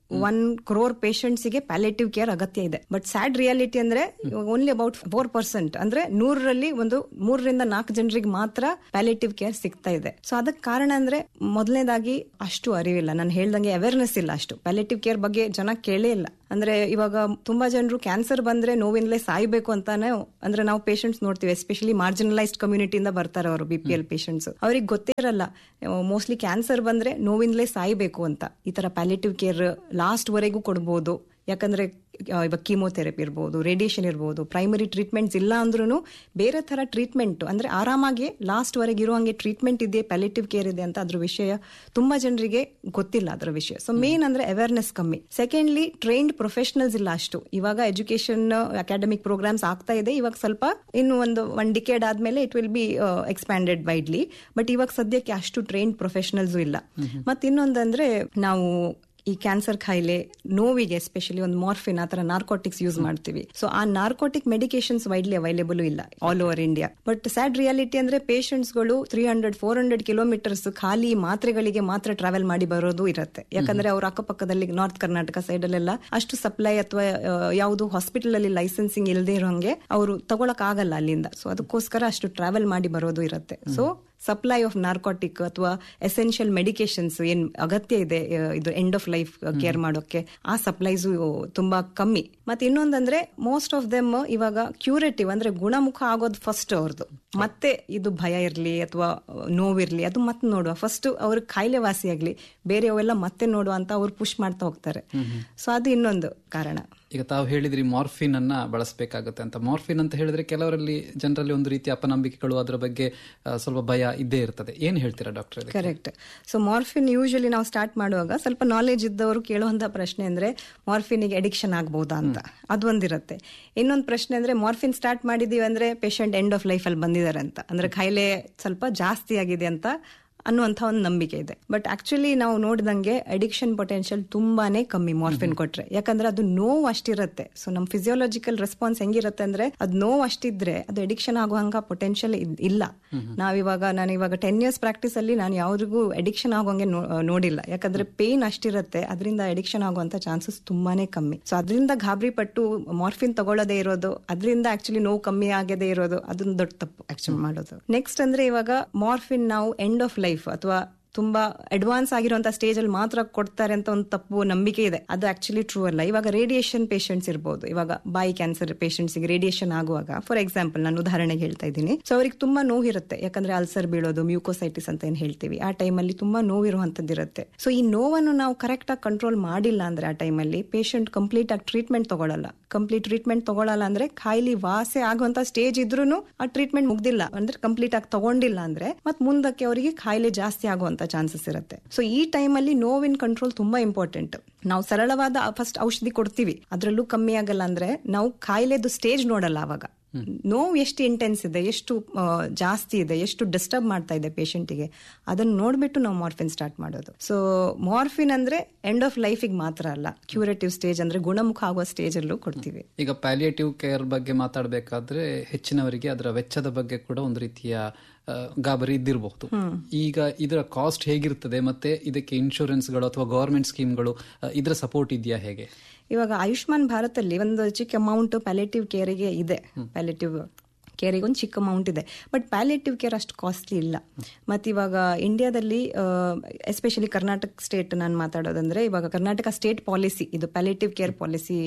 one crore patients ಗೆ ಪ್ಯಾಲೇಟಿವ್ ಕೇರ್ ಅಗತ್ಯ ಇದೆ ಬಟ್ ಸ್ಯಾಡ್ ರಿಯಾಲಿಟಿ ಅಂದ್ರೆ ಓನ್ಲಿ ಅಬೌಟ್ ಫೋರ್ ಪರ್ಸೆಂಟ್ ಅಂದ್ರೆ ನೂರರಲ್ಲಿ ಒಂದು ಮೂರರಿಂದ ನಾಲ್ಕು ಜನರಿಗೆ ಮಾತ್ರ ಪ್ಯಾಲೇಟಿವ್ ಕೇರ್ ಸಿಗ್ತಾ ಇದೆ ಸೊ ಅದಕ್ಕೆ ಕಾರಣ ಅಂದ್ರೆ ಮೊದಲನೇದಾಗಿ ಅಷ್ಟು ಅರಿವಿಲ್ಲ ನಾನು ಹೇಳ್ದಂಗೆ ಅವೇರ್ನೆಸ್ ಇಲ್ಲ ಅಷ್ಟು ಪ್ಯಾಲೇಟಿವ್ ಕೇರ್ ಬಗ್ಗೆ ಜನ ಕೇಳೇ ಇಲ್ಲ ಅಂದ್ರೆ ಇವಾಗ ತುಂಬಾ ಜನರು ಕ್ಯಾನ್ಸರ್ ಬಂದ್ರೆ ನೋವಿಂದಲೇ ಸಾಯ್ಬೇಕು ಅಂತಾನೆ ಅಂದ್ರೆ ನಾವು ಪೇಷಂಟ್ಸ್ ನೋಡ್ತೀವಿ ಎಸ್ಪೆಷಲಿ ಮಾರ್ಜಿನಲೈಸ್ಡ್ ಕಮ್ಯುನಿಟಿಯಿಂದ ಬರ್ತಾರೆ ಅವರು ಬಿ ಪಿ ಎಲ್ ಪೇಷಂಟ್ಸ್ ಅವ್ರಿಗೆ ಗೊತ್ತೇ ಇರಲ್ಲ ಮೋಸ್ಟ್ಲಿ ಕ್ಯಾನ್ಸರ್ ಬಂದ್ರೆ ನೋವಿಂದಲೇ ಸಾಯ್ಬೇಕು ಅಂತ ಈ ತರ ಪ್ಯಾಲೇಟಿವ್ ಕೇರ್ ಲಾಸ್ಟ್ ವರೆಗೂ ಕೊಡ್ಬೋದು ಯಾಕಂದ್ರೆ ಇವಾಗ ಕೀಮೋಥೆರಪಿ ಇರ್ಬೋದು ರೇಡಿಯೇಷನ್ ಇರ್ಬೋದು ಪ್ರೈಮರಿ ಟ್ರೀಟ್ಮೆಂಟ್ಸ್ ಇಲ್ಲ ಅಂದ್ರೂ ಬೇರೆ ತರ ಟ್ರೀಟ್ಮೆಂಟ್ ಅಂದ್ರೆ ಆರಾಮಾಗಿ ಲಾಸ್ಟ್ ವರೆಗೆ ಇರುವಂಗೆ ಟ್ರೀಟ್ಮೆಂಟ್ ಇದೆ ಪ್ಯಾಲೇಟಿವ್ ಕೇರ್ ಇದೆ ಅಂತ ಅದ್ರ ವಿಷಯ ತುಂಬಾ ಜನರಿಗೆ ಗೊತ್ತಿಲ್ಲ ಅದರ ವಿಷಯ ಸೊ ಮೇನ್ ಅಂದ್ರೆ ಅವೇರ್ನೆಸ್ ಕಮ್ಮಿ ಸೆಕೆಂಡ್ಲಿ ಟ್ರೈನ್ಡ್ ಪ್ರೊಫೆಷನಲ್ಸ್ ಇಲ್ಲ ಅಷ್ಟು ಇವಾಗ ಎಜುಕೇಶನ್ ಅಕಾಡೆಮಿಕ್ ಪ್ರೋಗ್ರಾಮ್ಸ್ ಆಗ್ತಾ ಇದೆ ಇವಾಗ ಸ್ವಲ್ಪ ಇನ್ನು ಒಂದು ಒನ್ ಡಿಕೇಡ್ ಆದ್ಮೇಲೆ it will be expanded widely but ಇವಾಗ ಸದ್ಯಕ್ಕೆ ಅಷ್ಟು ಟ್ರೈನ್ಡ್ ಪ್ರೊಫೆಷನಲ್ಸ್ ಇಲ್ಲ ಮತ್ ಇನ್ನೊಂದಂದ್ರೆ ನಾವು ಈ ಕ್ಯಾನ್ಸರ್ ಕಾಯಿಲೆ ನೋವಿಗೆ ಎಸ್ಪೆಷಲಿ ಒಂದು ಮಾರ್ಫಿನ್ ಆತರ ನಾರ್ಕೋಟಿಕ್ಸ್ ಯೂಸ್ ಮಾಡ್ತೀವಿ ಸೊ ಆ ನಾರ್ಕೋಟಿಕ್ ಮೆಡಿಕೇಶನ್ಸ್ ವೈಡ್ಲಿ ಅವೈಲೇಬಲ್ ಇಲ್ಲ all over India but sad reality ಅಂದ್ರೆ ಪೇಷಂಟ್ಸ್ ಗಳು three hundred four hundred kilometres ಖಾಲಿ ಮಾತ್ರೆಗಳಿಗೆ ಮಾತ್ರ ಟ್ರಾವೆಲ್ ಮಾಡಿ ಬರೋದು ಇರುತ್ತೆ ಯಾಕಂದ್ರೆ ಅವ್ರ ಅಕ್ಕಪಕ್ಕದಲ್ಲಿ ನಾರ್ತ್ ಕರ್ನಾಟಕ ಸೈಡ್ ಅಲ್ಲೆಲ್ಲ ಅಷ್ಟು ಸಪ್ಲೈ ಅಥವಾ ಯಾವುದು ಹಾಸ್ಪಿಟಲ್ ಅಲ್ಲಿ ಲೈಸೆನ್ಸಿಂಗ್ ಇಲ್ಲದೆ ಇರೋಂಗೆ ಅವರು ತಗೊಳಕ್ ಆಗಲ್ಲ ಅಲ್ಲಿಂದ ಸೊ ಅದಕ್ಕೋಸ್ಕರ ಅಷ್ಟು ಟ್ರಾವೆಲ್ ಮಾಡಿ ಬರೋದು ಇರುತ್ತೆ ಸೊ ಸಪ್ಲೈ ಆಫ್ ನಾರ್ಕೋಟಿಕ್ ಅಥವಾ ಎಸೆನ್ಷಿಯಲ್ ಮೆಡಿಕೇಶನ್ಸ್ ಏನ್ ಅಗತ್ಯ ಇದೆ ಇದು ಎಂಡ್ ಆಫ್ ಲೈಫ್ ಕೇರ್ ಮಾಡೋಕೆ ಆ ಸಪ್ಲೈಸು ತುಂಬಾ ಕಮ್ಮಿ ಮತ್ತೆ ಇನ್ನೊಂದಂದ್ರೆ ಮೋಸ್ಟ್ ಆಫ್ ದೆಮ್ ಇವಾಗ ಕ್ಯೂರೇಟಿವ್ ಅಂದ್ರೆ ಗುಣಮುಖ ಆಗೋದು ಫಸ್ಟ್ ಅವ್ರದ್ದು ಮತ್ತೆ ಇದು ಭಯ ಇರ್ಲಿ ಅಥವಾ ನೋವಿರ್ಲಿ ಅದು ಮತ್ತೆ ನೋಡುವ ಫಸ್ಟ್ ಅವ್ರ ಕಾಯಿಲೆ ವಾಸಿಯಾಗ್ಲಿ ಬೇರೆಯವೆಲ್ಲ ಮತ್ತೆ ನೋಡುವ ಅಂತ ಅವ್ರು ಪುಷ್ ಮಾಡ್ತಾ ಹೋಗ್ತಾರೆ ಸೊ ಅದು ಇನ್ನೊಂದು ಕಾರಣ ಈಗ ತಾವು ಹೇಳಿದ್ರಿ ಮಾರ್ಫಿನ್ ಅನ್ನ ಬಳಸಬೇಕಾಗುತ್ತೆ ಅಂತ ಮಾರ್ಫಿನ್ ಅಂತ ಹೇಳಿದ್ರೆ ಕೆಲವರಲ್ಲಿ ಜನರಲ್ಲಿ ಒಂದು ರೀತಿಯ ಅಪನಂಬಿಕೆಗಳು ಅದರ ಬಗ್ಗೆ ಸ್ವಲ್ಪ ಭಯ ಇದ್ದೇ ಇರ್ತದೆ ಏನ್ ಹೇಳ್ತೀರಾ doctor correct so morphine usually ನಾವು ಸ್ಟಾರ್ಟ್ ಮಾಡುವಾಗ ಸ್ವಲ್ಪ ನಾಲೆಜ್ ಇದ್ದವರು ಕೇಳುವಂತ ಪ್ರಶ್ನೆ ಅಂದ್ರೆ ಮಾರ್ಫಿನಿಗೆ ಅಡಿಕ್ಷನ್ ಆಗ್ಬಹುದಾ ಅಂತ ಅದೊಂದಿರುತ್ತೆ ಇನ್ನೊಂದು ಪ್ರಶ್ನೆ ಅಂದ್ರೆ ಮಾರ್ಫಿನ್ ಸ್ಟಾರ್ಟ್ ಮಾಡಿದೀವಿ ಅಂದ್ರೆ ಪೇಷಂಟ್ ಎಂಡ್ ಆಫ್ ಲೈಫ್ ಅಲ್ಲಿ ಬಂದಿದ್ದಾರೆ ಅಂತ ಅಂದ್ರೆ ಕಾಯಿಲೆ ಸ್ವಲ್ಪ ಜಾಸ್ತಿ ಆಗಿದೆ ಅಂತ ಅನ್ನುವಂಥ ಒಂದು ನಂಬಿಕೆ ಇದೆ ಬಟ್ ಆಕ್ಚುಲಿ ನಾವು ನೋಡಿದಂಗೆ ಅಡಿಕ್ಷನ್ ಪೊಟೆನ್ಷಿಯಲ್ ತುಂಬಾನೇ ಕಮ್ಮಿ ಮಾರ್ಫಿನ್ ಕೊಟ್ರೆ ಯಾಕಂದ್ರೆ ಅದು ನೋವು ಅಷ್ಟಿರುತ್ತೆ ಸೊ ನಮ್ ಫಿಸಿಯೋಲಾಜಿಕಲ್ ರೆಸ್ಪಾನ್ಸ್ ಹೆಂಗಿರುತ್ತೆ ಅಂದ್ರೆ ಅದು ನೋವು ಅಷ್ಟಿದ್ರೆ ಅದು ಅಡಿಕ್ಷನ್ ಆಗುವಂಗ ಪೊಟೆನ್ಷಿಯಲ್ ಇಲ್ಲ ನಾವಿವಾಗ ನಾನು ಇವಾಗ ಟೆನ್ ಇಯರ್ಸ್ ಪ್ರಾಕ್ಟೀಸ್ ಅಲ್ಲಿ ನಾನು ಯಾವ್ರಿಗೂ ಅಡಿಕ್ಷನ್ ಆಗುವಂಗೆ ನೋಡಿಲ್ಲ ಯಾಕಂದ್ರೆ ಪೇನ್ ಅಷ್ಟಿರುತ್ತೆ ಅದರಿಂದ ಅಡಿಕ್ಷನ್ ಆಗುವಂತ ಚಾನ್ಸಸ್ ತುಂಬಾನೇ ಕಮ್ಮಿ ಸೊ ಅದರಿಂದ ಗಾಬರಿ ಪಟ್ಟು ಮಾರ್ಫಿನ್ ತಗೊಳ್ಳೋದೇ ಇರೋದು ಅದರಿಂದ ಆಕ್ಚುಲಿ ನೋವು ಕಮ್ಮಿ ಆಗದೆ ಇರೋದು ಅದೊಂದು ದೊಡ್ಡ ತಪ್ಪು ಆಕ್ಚುಲಿ ಮಾಡೋದು ನೆಕ್ಸ್ಟ್ ಅಂದ್ರೆ ಇವಾಗ ಮಾರ್ಫಿನ್ ನಾವು ಎಂಡ್ ಆಫ್ ಲೈಫ್ ಅಥವಾ ತುಂಬಾ ಅಡ್ವಾನ್ಸ್ ಆಗಿರುವಂತಹ ಸ್ಟೇಜ್ ಅಲ್ಲಿ ಮಾತ್ರ ಕೊಡ್ತಾರೆ ಅಂತ ಒಂದು ತಪ್ಪು ನಂಬಿಕೆ ಇದೆ ಅದು ಆಕ್ಚುಲಿ ಟ್ರೂ ಅಲ್ಲ ಇವಾಗ ರೇಡಿಯೇಷನ್ ಪೇಷಂಟ್ಸ್ ಇರ್ಬೋದು ಇವಾಗ ಬಾಯಿ ಕ್ಯಾನ್ಸರ್ ಪೇಷಂಟ್ಸ್ ಗೆ ರೇಡಿಯೇಷನ್ ಆಗುವಾಗ ಫಾರ್ ಎಕ್ಸಾಂಪಲ್ ನಾನು ಉದಾಹರಣೆಗೆ ಹೇಳ್ತಾ ಇದ್ದೀನಿ ಸೊ ಅವ್ರಿಗೆ ತುಂಬಾ ನೋವಿರುತ್ತೆ ಯಾಕಂದ್ರೆ ಅಲ್ಸರ್ ಬೀಳೋದು ಮ್ಯೂಕೋಸೈಟಿಸ್ ಅಂತ ಏನ್ ಹೇಳ್ತೀವಿ ಆ ಟೈಮಲ್ಲಿ ತುಂಬಾ ನೋವಿರುವಂತದ್ದು ಇರುತ್ತೆ ಸೊ ಈ ನೋವನ್ನು ನಾವು ಕರೆಕ್ಟ್ ಆಗಿ ಕಂಟ್ರೋಲ್ ಮಾಡಿಲ್ಲ ಅಂದ್ರೆ ಆ ಟೈಮಲ್ಲಿ ಪೇಷಂಟ್ ಕಂಪ್ಲೀಟ್ ಆಗಿ ಟ್ರೀಟ್ಮೆಂಟ್ ತಗೊಳ್ಳಲ್ಲ ಕಂಪ್ಲೀಟ್ ಟ್ರೀಟ್ಮೆಂಟ್ ತಗೊಳ್ಳಲ್ಲ ಅಂದ್ರೆ ಖಾಯಿಲೆ ವಾಸೆ ಆಗುವಂತ ಸ್ಟೇಜ್ ಇದ್ರೂ ಆ ಟ್ರೀಟ್ಮೆಂಟ್ ಮುಗ್ದಿಲ್ಲ ಅಂದ್ರೆ ಕಂಪ್ಲೀಟ್ ಆಗಿ ತಗೊಂಡಿಲ್ಲ ಅಂದ್ರೆ ಮತ್ ಮುಂದಕ್ಕೆ ಅವರಿಗೆ ಖಾಯಿಲೆ ಜಾಸ್ತಿ ಆಗುವಂತ ಚಾನ್ಸಸ್ ಇರುತ್ತೆ ಸೊ ಈ ಟೈಮಲ್ಲಿ ನೋವಿನ್ ಕಂಟ್ರೋಲ್ ತುಂಬಾ ಇಂಪಾರ್ಟೆಂಟ್ ನಾವು ಸರಳವಾದ ಫಸ್ಟ್ ಔಷಧಿ ಕೊಡ್ತೀವಿ ಅದ್ರಲ್ಲೂ ಕಮ್ಮಿ ಆಗಲ್ಲ ಅಂದ್ರೆ ನಾವು ಕಾಯಿಲೆದು ಸ್ಟೇಜ್ ನೋಡಲ್ಲ ಅವಾಗ ನೋವು ಎಷ್ಟು ಇಂಟೆನ್ಸ್ ಇದೆ ಎಷ್ಟು ಜಾಸ್ತಿ ಇದೆ ಎಷ್ಟು ಡಿಸ್ಟರ್ಬ್ ಮಾಡ್ತಾ ಇದೆ ಪೇಷಂಟಿಗೆ ಅದನ್ನ ನೋಡ್ಬಿಟ್ಟು ನಾವು ಮಾರ್ಫಿನ್ ಸ್ಟಾರ್ಟ್ ಮಾಡೋದು ಸೊ ಮಾರ್ಫಿನ್ ಅಂದ್ರೆ ಎಂಡ್ ಆಫ್ ಲೈಫಿಗೆ ಮಾತ್ರ ಅಲ್ಲ ಕ್ಯೂರೇಟಿವ್ ಸ್ಟೇಜ್ ಅಂದ್ರೆ ಗುಣಮುಖ ಆಗುವ ಸ್ಟೇಜ್ ಅಲ್ಲೂ ಕೊಡ್ತೀವಿ ಈಗ ಪ್ಯಾಲಿಯೇಟಿವ್ ಕೇರ್ ಬಗ್ಗೆ ಮಾತಾಡಬೇಕಾದ್ರೆ ಹೆಚ್ಚಿನವರಿಗೆ ಅದರ ವೆಚ್ಚದ ಬಗ್ಗೆ ಕೂಡ ಒಂದು ರೀತಿಯ ಗಾಬರಿ ಇದ್ದಿರಬಹುದು ಈಗ ಇದರ ಕಾಸ್ಟ್ ಹೇಗಿರ್ತದೆ ಮತ್ತೆ ಇದಕ್ಕೆ ಇನ್ಶೂರೆನ್ಸ್ಗಳು ಅಥವಾ ಗವರ್ಮೆಂಟ್ ಸ್ಕೀಮ್ಗಳು ಇದರ ಸಪೋರ್ಟ್ ಇದೆಯಾ ಹೇಗೆ ಇವಾಗ ಆಯುಷ್ಮಾನ್ ಭಾರತ್ ಅಲ್ಲಿ ಒಂದು ಚಿಕ್ಕ ಅಮೌಂಟ್ ಪ್ಯಾಲೇಟಿವ್ ಕೇರಿಗೆ ಇದೆ ಪ್ಯಾಲೇಟಿವ್ ಕೇರಿಗೆ ಒಂದು ಚಿಕ್ಕ ಅಮೌಂಟ್ ಇದೆ ಬಟ್ ಪ್ಯಾಲೇಟಿವ್ ಕೇರ್ ಅಷ್ಟು ಕಾಸ್ಟ್ಲಿ ಇಲ್ಲ ಮತ್ತು ಇವಾಗ ಇಂಡಿಯಾದಲ್ಲಿ ಎಸ್ಪೆಷಲಿ ಕರ್ನಾಟಕ ಸ್ಟೇಟ್ ನಾನು ಮಾತಾಡೋದಂದ್ರೆ ಇವಾಗ ಕರ್ನಾಟಕ ಸ್ಟೇಟ್ ಪಾಲಿಸಿ ಇದು palliative care policy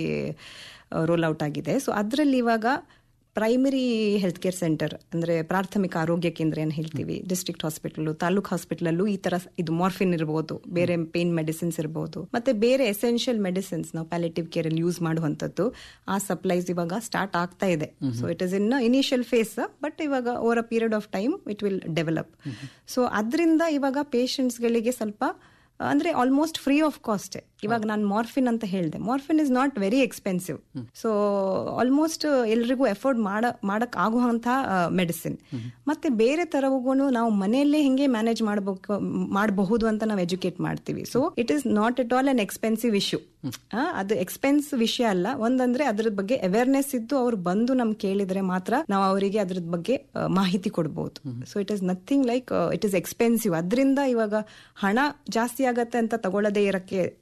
roll out ಆಗಿದೆ ಸೊ ಅದರಲ್ಲಿ ಇವಾಗ ಪ್ರೈಮರಿ ಹೆಲ್ತ್ ಕೇರ್ ಸೆಂಟರ್ ಅಂದ್ರೆ ಪ್ರಾಥಮಿಕ ಆರೋಗ್ಯ ಕೇಂದ್ರ ಏನು ಹೇಳ್ತೀವಿ ಡಿಸ್ಟ್ರಿಕ್ಟ್ ಹಾಸ್ಪಿಟಲ್ ತಾಲೂಕ್ ಹಾಸ್ಪಿಟಲ್ ಈ ತರ ಇದು ಮಾರ್ಫಿನ್ ಇರಬಹುದು ಬೇರೆ ಪೇನ್ ಮೆಡಿಸಿನ್ಸ್ ಇರಬಹುದು ಮತ್ತೆ ಬೇರೆ ಎಸೆನ್ಷಿಯಲ್ ಮೆಡಿಸಿನ್ಸ್ ನಾವು ಪ್ಯಾಲೇಟಿವ್ ಕೇರ್ ಅಲ್ಲಿ ಯೂಸ್ ಮಾಡುವಂತದ್ದು ಆ ಸಪ್ಲೈಸ್ ಇವಾಗ ಸ್ಟಾರ್ಟ್ ಆಗ್ತಾ ಇದೆ so it is in initial phase but ಇವಾಗ over a period of time it will develop so ಅದರಿಂದ ಇವಾಗ ಪೇಷಂಟ್ಸ್ ಗಳಿಗೆ ಸ್ವಲ್ಪ ಅಂದ್ರೆ ಆಲ್ಮೋಸ್ಟ್ ಫ್ರೀ ಆಫ್ ಕಾಸ್ಟ್ ಇವಾಗ ನಾನು ಮಾರ್ಫಿನ್ ಅಂತ ಹೇಳಿದೆ morphine is not very expensive so almost ಎಲ್ರಿಗೂ ಎಫೋರ್ಡ್ ಮಾಡ ಮಾಡಕ್ ಆಗುವಂತ ಮೆಡಿಸಿನ್ ಮತ್ತೆ ಬೇರೆ ತರವೂ ನಾವು ಮನೆಯಲ್ಲೇ ಹಿಂಗೆ ಮ್ಯಾನೇಜ್ ಮಾಡಬೇಕು ಮಾಡಬಹುದು ಅಂತ ನಾವು ಎಜುಕೇಟ್ ಮಾಡ್ತೀವಿ so it is not at all an expensive issue ಅದು ಎಕ್ಸ್ಪೆನ್ಸ್ ವಿಷಯ ಅಲ್ಲ ಒಂದಂದ್ರೆ ಅದ್ರ ಬಗ್ಗೆ ಅವೇರ್ನೆಸ್ ಇದ್ದು ಅವ್ರು ಬಂದು ನಮ್ ಕೇಳಿದ್ರೆ ಮಾತ್ರ ನಾವು ಅವರಿಗೆ ಅದ್ರ ಬಗ್ಗೆ ಮಾಹಿತಿ ಕೊಡಬಹುದು so it is nothing like it is expensive ಅದರಿಂದ ಇವಾಗ ಹಣ ಜಾಸ್ತಿ ಆಗತ್ತೆ ಅಂತ ತಗೊಳ್ಳದೇ ಇರಕ್ಕೆ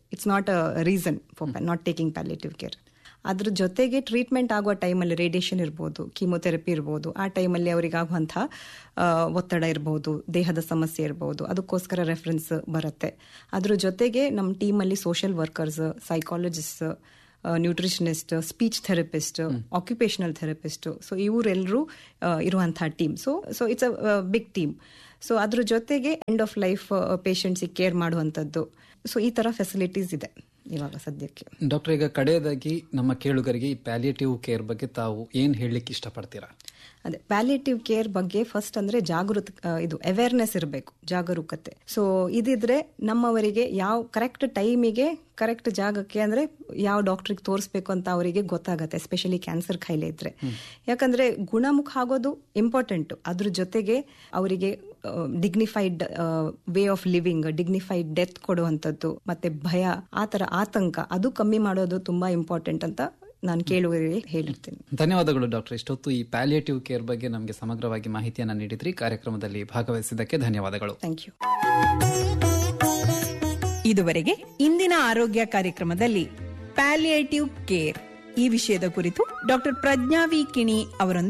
it's not a reason for not taking palliative care ಅದ್ರ ಜೊತೆಗೆ ಟ್ರೀಟ್ಮೆಂಟ್ ಆಗುವ ಟೈಮಲ್ಲಿ ರೇಡಿಯೇಷನ್ ಇರ್ಬೋದು ಕೀಮೊಥೆರಪಿ ಇರ್ಬೋದು ಆ ಟೈಮಲ್ಲಿ ಅವರಿಗೆ ಆಗುವಂತಹ ಒತ್ತಡ ಇರ್ಬೋದು ದೇಹದ ಸಮಸ್ಯೆ ಇರ್ಬೋದು ಅದಕ್ಕೋಸ್ಕರ ರೆಫರೆನ್ಸ್ ಬರುತ್ತೆ ಅದ್ರ ಜೊತೆಗೆ ನಮ್ಮ ಟೀಮಲ್ಲಿ social workers psychologist nutritionist speech therapist occupational therapist so ಇವರೆಲ್ಲರೂ ಇರುವಂತಹ team so so it's a big team so ಅದ್ರ ಜೊತೆಗೆ ಎಂಡ್ ಆಫ್ ಲೈಫ್ ಪೇಷಂಟ್ಸಿಗೆ ಕೇರ್ ಮಾಡುವಂಥದ್ದು ಸೊ ಈ ತರ ಫೆಸಿಲಿಟೀಸ್ ಇದೆ ಇವಾಗ ಸದ್ಯಕ್ಕೆ ಡಾಕ್ಟರ್ ಈಗ ಕಡೆಯದಾಗಿ ನಮ್ಮ ಕೇಳುಗರಿಗೆ ಈ ಪ್ಯಾಲಿಯೇಟಿವ್ ಕೇರ್ ಬಗ್ಗೆ ತಾವು ಏನ್ ಹೇಳಲಿಕ್ಕೆ ಇಷ್ಟಪಡ್ತೀರಾ ಅದೇ ಪ್ಯಾಲಿಯೇಟಿವ್ ಕೇರ್ ಬಗ್ಗೆ ಫಸ್ಟ್ ಅಂದ್ರೆ ಜಾಗೃತ ಇದು ಅವೇರ್ನೆಸ್ ಇರಬೇಕು ಜಾಗರೂಕತೆ ಸೊ ಇದಿದ್ರೆ ನಮ್ಮವರಿಗೆ ಯಾವ ಕರೆಕ್ಟ್ ಟೈಮಿಗೆ ಕರೆಕ್ಟ್ ಜಾಗಕ್ಕೆ ಅಂದ್ರೆ ಯಾವ ಡಾಕ್ಟ್ರಿಗೆ ತೋರಿಸ್ಬೇಕು ಅಂತ ಅವರಿಗೆ ಗೊತ್ತಾಗತ್ತೆ ಎಸ್ಪೆಷಲಿ ಕ್ಯಾನ್ಸರ್ ಕಾಯಿಲೆ ಇದ್ರೆ ಯಾಕಂದ್ರೆ ಗುಣಮುಖ ಆಗೋದು ಇಂಪಾರ್ಟೆಂಟ್ ಅದ್ರ ಜೊತೆಗೆ ಅವರಿಗೆ dignified way of living dignified death ಕೊಡುವಂಥದ್ದು ಮತ್ತೆ ಭಯ ಆ ತರ ಆತಂಕ ಅದು ಕಮ್ಮಿ ಮಾಡೋದು ತುಂಬಾ ಇಂಪಾರ್ಟೆಂಟ್ ಅಂತ ನಾನು ಕೇಳುವರಿಗೆ ಹೇಳಿರ್ತೀನಿ ಧನ್ಯವಾದಗಳು ಡಾಕ್ಟರ್ ಇಷ್ಟೊತ್ತು ಈ ಪ್ಯಾಲಿಯೇಟಿವ್ ಕೇರ್ ಬಗ್ಗೆ ನಮಗೆ ಸಮಗ್ರವಾಗಿ ಮಾಹಿತಿಯನ್ನ ನೀಡಿದ್ರಿ ಕಾರ್ಯಕ್ರಮದಲ್ಲಿ ಭಾಗವಹಿಸಿದ್ದಕ್ಕೆ ಧನ್ಯವಾದಗಳು ಥ್ಯಾಂಕ್ ಯು ಇದುವರೆಗೆ ಇಂದಿನ ಆರೋಗ್ಯ ಕಾರ್ಯಕ್ರಮದಲ್ಲಿ ಪ್ಯಾಲಿಯೇಟಿವ್ ಕೇರ್ ಈ ವಿಷಯದ ಕುರಿತು ಡಾಕ್ಟರ್ ಪ್ರಜ್ಞಾ ವಿ ಕಿಣಿ ಅವರೊಂದಿಗೆ